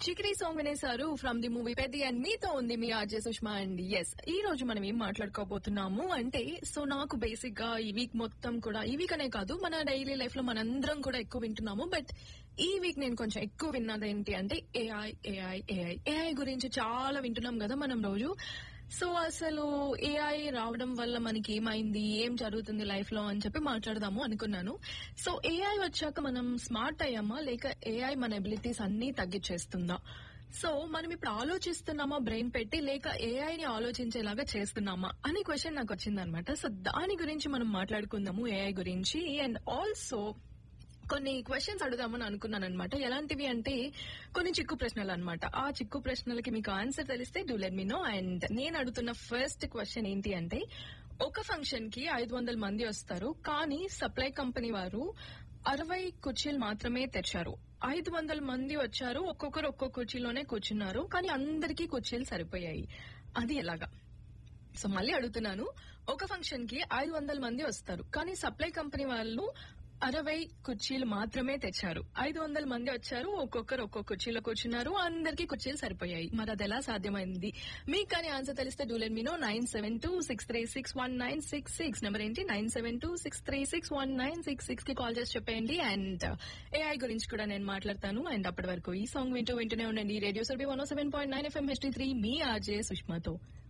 చిక్రీ song వినేశారు from the movie Peddi and మీతో ఉంది మీ ఆర్జే సుష్మా అండ్ ఎస్ ఈ రోజు మనం ఏం మాట్లాడుకోబోతున్నాము అంటే సో నాకు బేసిక్ గా ఈ వీక్ మొత్తం కూడా ఈ వీక్ అనే కాదు మన డైలీ లైఫ్ లో మనందరం కూడా ఎక్కువ వింటున్నాము బట్ ఈ వీక్ నేను కొంచెం ఎక్కువ విన్నది ఏంటి అంటే ఏఐ ఏఐ ఏఐ ఏఐ గురించి చాలా వింటున్నాం కదా మనం రోజు సో అసలు ఏఐ రావడం వల్ల మనకి ఏమైంది ఏం జరుగుతుంది లైఫ్ లో అని చెప్పి మాట్లాడదాము అనుకున్నాను సో ఏఐ వచ్చాక మనం స్మార్ట్ అయ్యామా లేక ఏఐ మన ఎబిలిటీస్ అన్ని తగ్గించేస్తుందా సో మనం ఇప్పుడు ఆలోచిస్తున్నామా బ్రెయిన్ పెట్టి లేక ఏఐని ఆలోచించేలాగా చేస్తున్నామా అనే క్వశ్చన్ నాకు వచ్చిందనమాట సో దాని గురించి మనం మాట్లాడుకుందాము ఏఐ గురించి అండ్ ఆల్సో కొన్ని క్వశ్చన్స్ అడుగుదామని అనుకున్నాను అనమాట ఎలాంటివి అంటే కొన్ని చిక్కు ప్రశ్నలు అనమాట ఆ చిక్కు ప్రశ్నలకి మీకు ఆన్సర్ తెలిస్తే do let me know and నేను అడుగుతున్న ఫస్ట్ క్వశ్చన్ ఏంటి అంటే ఒక ఫంక్షన్ కి ఐదు వందల మంది వస్తారు కానీ సప్లై కంపెనీ వారు అరవై కుర్చీలు మాత్రమే తెచ్చారు ఐదు వందల మంది వచ్చారు ఒక్కొక్కరు ఒక్కొక్క కుర్చీలోనే కూర్చున్నారు కానీ అందరికీ కుర్చీలు సరిపోయాయి అది ఎలాగా సో మళ్ళీ అడుగుతున్నాను ఒక ఫంక్షన్ కి ఐదు వందల మంది వస్తారు కానీ సప్లై కంపెనీ వాళ్ళు అరవై కుర్చీలు మాత్రమే తెచ్చారు ఐదు వందల మంది వచ్చారు ఒక్కొక్కరు ఒక్కొక్క కుర్చీలో కూర్చున్నారు అందరికీ కుర్చీలు సరిపోయాయి మరి అది ఎలా సాధ్యమైంది మీకు కానీ ఆన్సర్ తెలిస్తే do let me know nine seven two six three six one nine six six number ఏంటి nine seven two six three six one nine six six కి కాల్ చేసి చెప్పేయండి అండ్ ఏఐ గురించి కూడా నేను మాట్లాడతాను అండ్ అప్పటి వరకు ఈ సాంగ్ వింటూ వింటూనే ఉండండి రేడియో సర్బీ one seven point nine FM H T three మీ ఆర్జే సుష్మాతో